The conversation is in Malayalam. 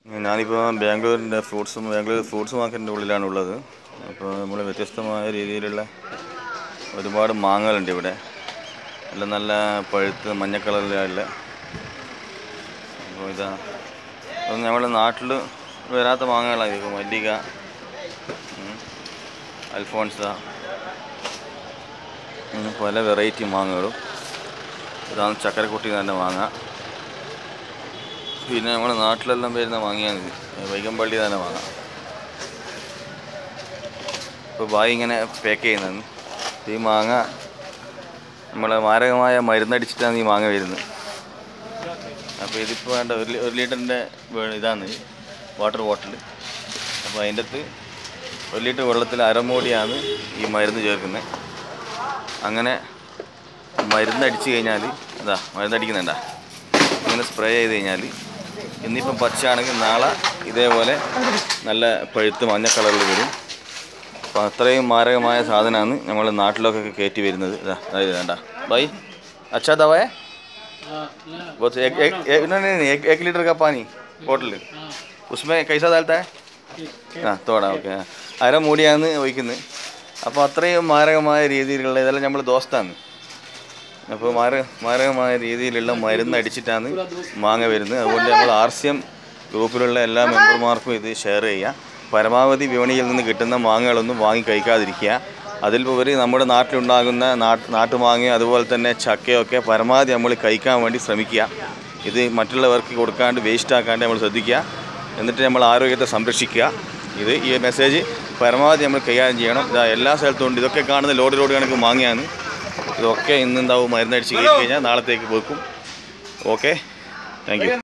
ഞാനിപ്പോൾ ബാംഗ്ലൂരിൻ്റെ ഫ്രൂട്ട്സ് ബാംഗ്ലൂർ ഫ്രൂട്ട്സ് മാർക്കറ്റിൻ്റെ ഉള്ളിലാണ് ഉള്ളത് അപ്പോൾ നമ്മൾ വ്യത്യസ്തമായ രീതിയിലുള്ള ഒരുപാട് മാങ്ങകളുണ്ട് ഇവിടെ എല്ലാം നല്ല പഴുത്ത് മഞ്ഞ കളറിലുള്ള അപ്പോൾ ഇതാ അത് നമ്മുടെ നാട്ടിൽ വരാത്ത മാങ്ങകളായിരിക്കും മല്ലിക ഉം, അൽഫോൺസ അങ്ങനെ പല വെറൈറ്റി മാങ്ങകളും ഇതാണ് ചക്കരക്കുട്ടി തന്നെ മാങ്ങ പിന്നെ നമ്മുടെ നാട്ടിലെല്ലാം വരുന്ന മാങ്ങയാണ് ഇത് വൈകമ്പള്ളി തന്നെ വാങ്ങാം ഇപ്പോൾ ബായി ഇങ്ങനെ പാക്ക് ചെയ്യുന്നത് ഈ മാങ്ങ നമ്മളെ മാരകമായ മരുന്നടിച്ചിട്ടാണ് ഈ മാങ്ങ വരുന്നത് അപ്പോൾ ഇതിപ്പോൾ വേണ്ട ഒരു ലി- ഒരു ലിറ്ററിൻ്റെ ഇതാണ് വാട്ടർ ബോട്ടിൽ അപ്പോൾ അതിൻ്റെ അകത്ത് ഒരു ലിറ്റർ വെള്ളത്തിൽ അരമൂടിയാണ് ഈ മരുന്ന് ചേർക്കുന്നത് അങ്ങനെ മരുന്നടിച്ച് കഴിഞ്ഞാൽ ഇതാ മരുന്നടിക്കുന്നുണ്ടാ ഇങ്ങനെ സ്പ്രേ ചെയ്ത് കഴിഞ്ഞാൽ ഇന്നിപ്പം പച്ചയാണെങ്കിൽ നാളെ ഇതേപോലെ നല്ല പഴുത്ത് മഞ്ഞ കളറിൽ വരും അപ്പോൾ അത്രയും മാരകമായ സാധനമാണ് നമ്മൾ നാട്ടിലൊക്കെ കയറ്റി വരുന്നത് ഇതാ അതായത് വേണ്ട ബൈ അച്ഛാ ദവാ बहुत एक एक एक नहीं नहीं नहीं, एक एक लीटर का पानी बोतल उसमें कैसा डालता है ആ തോടാ ഓക്കെ അര മൂടിയാണ് ഒഴിക്കുന്നത് അപ്പോൾ അത്രയും മാരകമായ രീതിയിലുള്ള ഇതെല്ലാം നമ്മൾ ദോസ്താണ് അപ്പോൾ മാര മാരകമായ രീതിയിലുള്ള മരുന്ന് അടിച്ചിട്ടാണ് മാങ്ങ വരുന്നത് അതുകൊണ്ട് നമ്മൾ ആർ സി എം ഗ്രൂപ്പിലുള്ള എല്ലാ മെമ്പർമാർക്കും ഇത് ഷെയർ ചെയ്യുക പരമാവധി വിപണിയിൽ നിന്ന് കിട്ടുന്ന മാങ്ങകളൊന്നും വാങ്ങി കഴിക്കാതിരിക്കുക അതിൽ ഉപരി നമ്മുടെ നാട്ടിലുണ്ടാകുന്ന നാട്ട് നാട്ടുമാങ്ങയും അതുപോലെ തന്നെ ചക്കയൊക്കെ പരമാവധി നമ്മൾ കഴിക്കാൻ വേണ്ടി ശ്രമിക്കുക ഇത് മറ്റുള്ളവർക്ക് കൊടുക്കാണ്ട് വേസ്റ്റ് ആക്കാണ്ട് നമ്മൾ ശ്രദ്ധിക്കുക എന്നിട്ട് നമ്മൾ ആരോഗ്യത്തെ സംരക്ഷിക്കുക ഇത് ഈ മെസ്സേജ് പരമാവധി നമ്മൾ കൈകാര്യം ചെയ്യണം ഇതാ എല്ലാ സ്ഥലത്തും ഉണ്ട് ഇതൊക്കെ കാണുന്ന ലോഡ് ലോഡ് കണക്ക് മാങ്ങയാണ് ഇതൊക്കെ ഇന്നെന്താവും മരുന്നടിച്ച് കയറ്റി കഴിഞ്ഞാൽ നാളത്തേക്ക് വെക്കും ഓക്കെ താങ്ക് യു